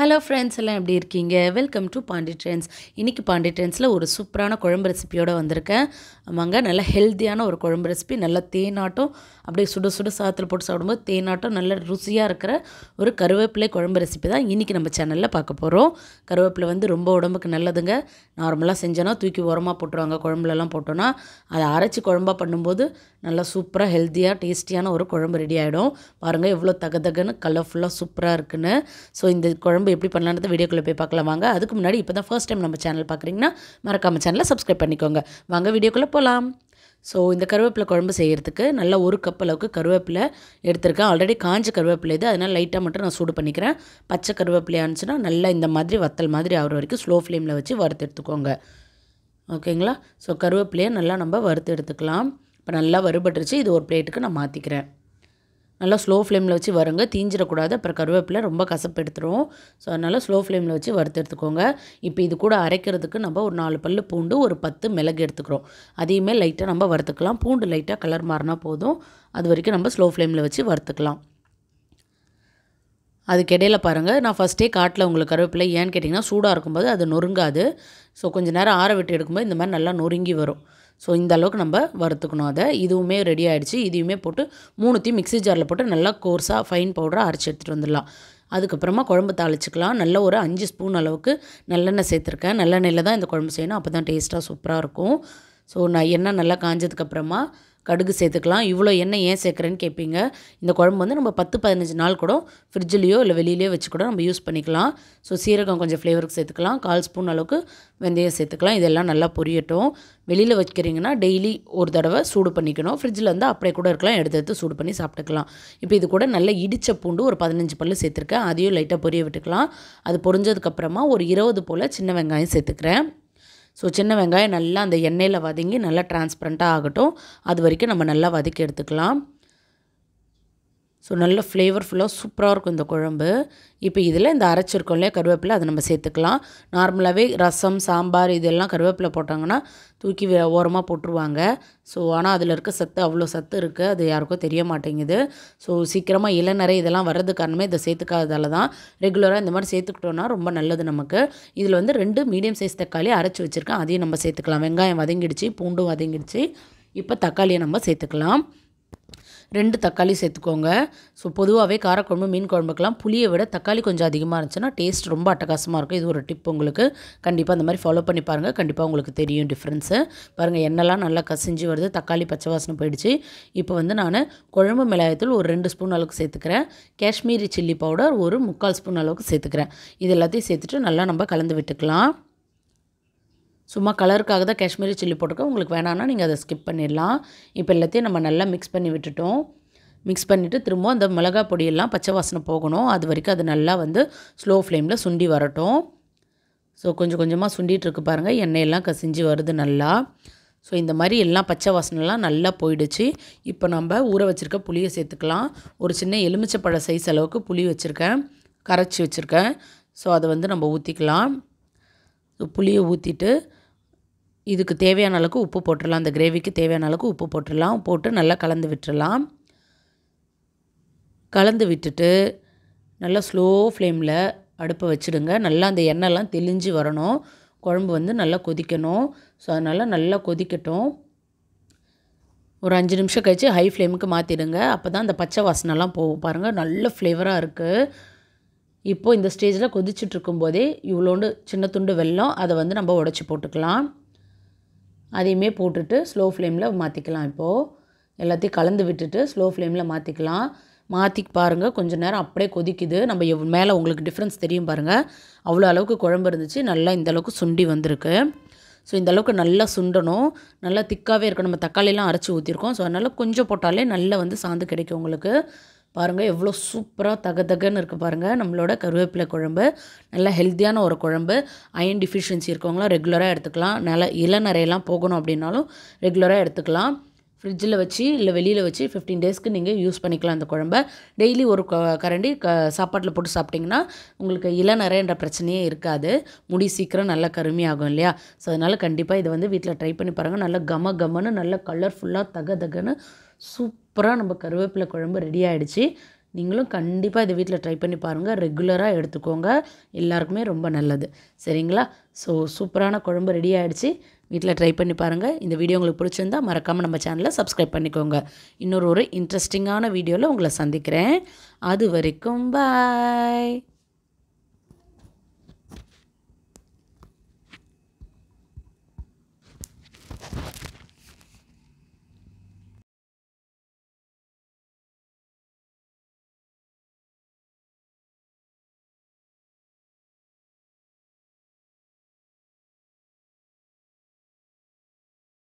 hello friends எல்லாம் எப்படி இருக்கீங்க வெல்கம் டு பாண்டி ட்ரெண்ட்ஸ் இன்றைக்கி பாண்டி ட்ரெண்ட்ஸில் ஒரு சூப்பரான குழம்பு ரெசிபியோடு வந்திருக்கேன் ஆமாங்க நல்ல ஹெல்த்தியான ஒரு குழம்பு ரெசிபி நல்ல தேனாட்டம் அப்படியே சுட சுட சாதத்தில் போட்டு சாப்பிடும்போது தேனாட்டம் நல்ல ருசியாக இருக்கிற ஒரு கருவேப்பிலை குழம்பு ரெசிபி தான் இன்றைக்கி நம்ம சேனலில் பார்க்க போகிறோம் கருவேப்பிலை வந்து ரொம்ப உடம்புக்கு நல்லதுங்க நார்மலாக செஞ்சோன்னா தூக்கி உரமாக போட்டுருவாங்க குழம்புலலாம் போட்டோன்னா அதை அரைச்சி குழம்பா பண்ணும்போது நல்லா சூப்பராக ஹெல்த்தியாக டேஸ்டியான ஒரு குழம்பு ரெடி ஆகிடும் பாருங்கள் எவ்வளோ தகதகன்னு கலர்ஃபுல்லாக சூப்பராக இருக்குன்னு ஸோ இந்த குழம்பு எப்படி பண்ணலான்றது வீடியோக்குள்ளே போய் பார்க்கலாம் வாங்க அதுக்கு முன்னாடி இப்போ தான் ஃபர்ஸ்ட் டைம் நம்ம சேனல் பார்க்குறீங்கன்னா மறக்காம சேனலை சப்ஸ்கிரைப் பண்ணிக்கோங்க வாங்க வீடியோக்குள்ளே போகலாம் ஸோ இந்த கருவேப்பிலை குழம்பு செய்கிறதுக்கு நல்லா ஒரு கப் அளவுக்கு கருவேப்பிலை எடுத்திருக்கேன் ஆல்ரெடி காஞ்ச கருவேப்பிலை இது அதனால் லைட்டாக மட்டும் நான் சூடு பண்ணிக்கிறேன் பச்சை கருவேப்பிலையாக இருந்துச்சுன்னா நல்லா இந்த மாதிரி வத்தல் மாதிரி ஆகிற வரைக்கும் ஸ்லோ ஃப்ளேமில் வச்சு வறுத்து எடுத்துக்கோங்க ஓகேங்களா ஸோ கருவேப்பிலையை நல்லா நம்ம வறுத்து எடுத்துக்கலாம் இப்போ நல்லா வறுபட்டுருச்சு இது ஒரு பிளேட்டுக்கு நான் மாற்றிக்கிறேன் நல்லா ஸ்லோ ஃப்ளேமில் வச்சு வருங்க தீஞ்சிடக்கூடாது அப்புறம் கருவேப்பிலை ரொம்ப கசப்பு எடுத்துரும் ஸோ அதனால் ஸ்லோ ஃப்ளேமில் வச்சு வறுத்து எடுத்துக்கோங்க இப்போ இது கூட அரைக்கிறதுக்கு நம்ம ஒரு நாலு பல்லு பூண்டு ஒரு பத்து மிளகு எடுத்துக்கிறோம் அதையுமே லைட்டாக நம்ம வறுத்துக்கலாம் பூண்டு லைட்டாக கலர் மாறினா போதும் அது வரைக்கும் நம்ம ஸ்லோ ஃப்ளேமில் வச்சு வறுத்துக்கலாம் அதுக்கு இடையில பாருங்கள் நான் ஃபஸ்ட்டே காட்டில் உங்களுக்கு கருவேப்பிலை ஏன்னு கேட்டிங்கன்னா சூடாக இருக்கும்போது அது நொறுங்காது ஸோ கொஞ்சம் நேரம் ஆற விட்டு எடுக்கும்போது இந்த மாதிரி நல்லா நொறுங்கி வரும் ஸோ இந்த அளவுக்கு நம்ம வறுத்துக்கணும் அதை இதுவுமே ரெடி ஆகிடுச்சு இதையுமே போட்டு மூணுத்தையும் மிக்ஸி ஜாரில் போட்டு நல்லா கோர்ஸாக ஃபைன் பவுடராக அரைச்சி எடுத்துகிட்டு வந்துடலாம் அதுக்கப்புறமா குழம்பு தாளிச்சிக்கலாம் நல்ல ஒரு அஞ்சு ஸ்பூன் அளவுக்கு நல்லெண்ணெய் சேர்த்துருக்கேன் நல்லெண்ணெயில் தான் இந்த குழம்பு செய்யணும் அப்போ தான் டேஸ்ட்டாக சூப்பராக இருக்கும் ஸோ நான் எண்ணெய் நல்லா காஞ்சதுக்கப்புறமா கடுகு சேர்த்துக்கலாம் இவ்வளோ எண்ணெய் ஏன் சேர்க்குறேன்னு கேட்பீங்க இந்த குழம்பு வந்து நம்ம பத்து பதினஞ்சு நாள் கூட ஃப்ரிட்ஜ்லேயோ இல்லை வெளியிலேயோ வச்சு கூட நம்ம யூஸ் பண்ணிக்கலாம் ஸோ சீரகம் கொஞ்சம் ஃப்ளேவருக்கு சேர்த்துக்கலாம் கால் ஸ்பூன் அளவுக்கு வெந்தயம் சேர்த்துக்கலாம் இதெல்லாம் நல்லா பொரியட்டும் வெளியில் வைக்கிறீங்கன்னா டெய்லி ஒரு தடவை சூடு பண்ணிக்கணும் ஃப்ரிட்ஜில் வந்து அப்படியே கூட இருக்கலாம் எடுத்து எடுத்து சூடு பண்ணி சாப்பிட்டுக்கலாம் இப்போ இது கூட நல்லா இடித்த பூண்டு ஒரு பதினஞ்சு பல்லு சேர்த்துருக்கேன் அதையும் லைட்டாக பொரிய விட்டுக்கலாம் அது பொரிஞ்சதுக்கப்புறமா ஒரு இருபது போல் சின்ன வெங்காயம் சேர்த்துக்கிறேன் ஸோ சின்ன வெங்காயம் நல்லா அந்த எண்ணெயில் வதங்கி நல்லா டிரான்ஸ்பரண்ட்டாக ஆகட்டும் அது வரைக்கும் நம்ம நல்லா வதக்கி எடுத்துக்கலாம் ஸோ நல்ல ஃப்ளேவர்ஃபுல்லாக சூப்பராக இருக்கும் இந்த குழம்பு இப்போ இதில் இந்த அரைச்சிருக்கோம் இல்லையா கருவேப்பிலை அதை நம்ம சேர்த்துக்கலாம் நார்மலாகவே ரசம் சாம்பார் இதெல்லாம் கருவேப்பிலை போட்டாங்கன்னா தூக்கி ஓரமாக போட்டுருவாங்க ஸோ ஆனால் அதில் இருக்க சத்து அவ்வளோ சத்து இருக்குது அது யாருக்கும் தெரிய மாட்டேங்குது ஸோ சீக்கிரமாக இளநரை இதெல்லாம் வர்றது காரணமே இதை சேர்த்துக்காததால தான் ரெகுலராக இந்த மாதிரி சேர்த்துக்கிட்டோன்னா ரொம்ப நல்லது நமக்கு இதில் வந்து ரெண்டு மீடியம் சைஸ் தக்காளி அரைச்சி வச்சுருக்கேன் அதையும் நம்ம சேர்த்துக்கலாம் வெங்காயம் வதங்கிடுச்சு பூண்டும் வதங்கிடுச்சு இப்போ தக்காளியை நம்ம சேர்த்துக்கலாம் ரெண்டு தக்காளி சேர்த்துக்கோங்க ஸோ பொதுவாகவே காரக்குழம்பு மீன் குழம்புக்கெலாம் புளியை விட தக்காளி கொஞ்சம் அதிகமாக இருந்துச்சுன்னா டேஸ்ட் ரொம்ப அட்டகாசமாக இருக்கும் இது ஒரு டிப் உங்களுக்கு கண்டிப்பாக அந்த மாதிரி ஃபாலோ பண்ணி பாருங்கள் கண்டிப்பாக உங்களுக்கு தெரியும் டிஃப்ரென்ஸு பாருங்கள் எண்ணெய்லாம் நல்லா கசிஞ்சு வருது தக்காளி பச்சை வாசனை போயிடுச்சு இப்போ வந்து நான் குழம்பு மிளகாயத்தூள் ஒரு ரெண்டு ஸ்பூன் அளவுக்கு சேர்த்துக்கிறேன் காஷ்மீரி சில்லி பவுடர் ஒரு முக்கால் ஸ்பூன் அளவுக்கு சேர்த்துக்கிறேன் இது எல்லாத்தையும் சேர்த்துட்டு நல்லா நம்ம கலந்து விட்டுக்கலாம் சும்மா கலருக்காக தான் காஷ்மீரி சில்லி போட்டுக்க உங்களுக்கு வேணான்னா நீங்கள் அதை ஸ்கிப் பண்ணிடலாம் இப்போ எல்லாத்தையும் நம்ம நல்லா மிக்ஸ் பண்ணி விட்டுட்டோம் மிக்ஸ் பண்ணிவிட்டு திரும்ப அந்த மிளகா பொடியெல்லாம் பச்சை வாசனை போகணும் அது வரைக்கும் அது நல்லா வந்து ஸ்லோ ஃப்ளேமில் சுண்டி வரட்டும் ஸோ கொஞ்சம் கொஞ்சமாக சுண்டிகிட்ருக்கு பாருங்கள் எண்ணெயெல்லாம் கசிஞ்சு வருது நல்லா ஸோ இந்த மாதிரி எல்லாம் பச்சை வாசனைலாம் நல்லா போயிடுச்சு இப்போ நம்ம ஊற வச்சுருக்க புளியை சேர்த்துக்கலாம் ஒரு சின்ன எலுமிச்சப்பழ சைஸ் அளவுக்கு புளி வச்சுருக்கேன் கரைச்சி வச்சுருக்கேன் ஸோ அதை வந்து நம்ம ஊற்றிக்கலாம் ஸோ புளியை ஊற்றிட்டு இதுக்கு தேவையான அளவுக்கு உப்பு போட்டுடலாம் அந்த கிரேவிக்கு தேவையான அளவுக்கு உப்பு போட்டுடலாம் போட்டு நல்லா கலந்து விட்டுறலாம் கலந்து விட்டுட்டு நல்லா ஸ்லோ ஃப்ளேமில் அடுப்பை வச்சுடுங்க நல்லா அந்த எண்ணெய்லாம் தெளிஞ்சு வரணும் குழம்பு வந்து நல்லா கொதிக்கணும் ஸோ அதனால் நல்லா கொதிக்கட்டும் ஒரு அஞ்சு நிமிஷம் கழித்து ஹை ஃப்ளேமுக்கு மாற்றிடுங்க அப்போ தான் அந்த பச்சை வாசனைலாம் போகும் பாருங்கள் நல்ல ஃப்ளேவராக இருக்குது இப்போது இந்த ஸ்டேஜில் கொதிச்சுட்டு இருக்கும்போதே இவ்வளோண்டு சின்ன துண்டு வெல்லம் அதை வந்து நம்ம உடச்சி போட்டுக்கலாம் அதையுமே போட்டுட்டு ஸ்லோ ஃப்ளேமில் மாற்றிக்கலாம் இப்போது எல்லாத்தையும் கலந்து விட்டுட்டு ஸ்லோ ஃப்ளேமில் மாற்றிக்கலாம் மாற்றி பாருங்கள் கொஞ்சம் நேரம் அப்படியே கொதிக்குது நம்ம எவ் மேலே உங்களுக்கு டிஃப்ரென்ஸ் தெரியும் பாருங்கள் அவ்வளோ அளவுக்கு குழம்பு இருந்துச்சு நல்லா இந்த அளவுக்கு சுண்டி வந்திருக்கு ஸோ இந்த அளவுக்கு நல்லா சுண்டணும் நல்லா திக்காகவே இருக்கும் நம்ம தக்காளிலாம் அரைச்சி ஊற்றிருக்கோம் ஸோ அதனால் கொஞ்சம் போட்டாலே நல்லா வந்து சாந்து கிடைக்கும் உங்களுக்கு பாருங்கள் எவ்வளோ சூப்பராக தக தகன்னு இருக்குது பாருங்கள் நம்மளோட கருவேப்பிலை குழம்பு நல்ல ஹெல்த்தியான ஒரு குழம்பு அயன் டிஃபிஷியன்சி இருக்கவங்களாம் ரெகுலராக எடுத்துக்கலாம் நல்ல இளநரையெல்லாம் போகணும் அப்படின்னாலும் ரெகுலராக எடுத்துக்கலாம் ஃப்ரிட்ஜில் வச்சு இல்லை வெளியில் வச்சு ஃபிஃப்டீன் டேஸ்க்கு நீங்கள் யூஸ் பண்ணிக்கலாம் அந்த குழம்ப டெய்லி ஒரு க கரண்டி க சாப்பாட்டில் போட்டு சாப்பிட்டிங்கன்னா உங்களுக்கு இளநரைன்ற பிரச்சனையே இருக்காது முடி சீக்கிரம் நல்லா கருமையாகும் இல்லையா ஸோ அதனால் கண்டிப்பாக இதை வந்து வீட்டில் ட்ரை பண்ணி பாருங்கள் நல்லா கம கமன்னு நல்ல கலர்ஃபுல்லாக தக தகன்னு சூப்பராக நம்ம கருவேப்பிலை குழம்பு ரெடி ஆகிடுச்சு நீங்களும் கண்டிப்பாக இதை வீட்டில் ட்ரை பண்ணி பாருங்கள் ரெகுலராக எடுத்துக்கோங்க எல்லாருக்குமே ரொம்ப நல்லது சரிங்களா ஸோ சூப்பரான குழம்பு ரெடி ஆகிடுச்சு வீட்டில் ட்ரை பண்ணி பாருங்கள் இந்த வீடியோ உங்களுக்கு பிடிச்சிருந்தா மறக்காமல் நம்ம சேனலை சப்ஸ்கிரைப் பண்ணிக்கோங்க இன்னொரு ஒரு இன்ட்ரெஸ்டிங்கான வீடியோவில் உங்களை சந்திக்கிறேன் அது வரைக்கும் பாய்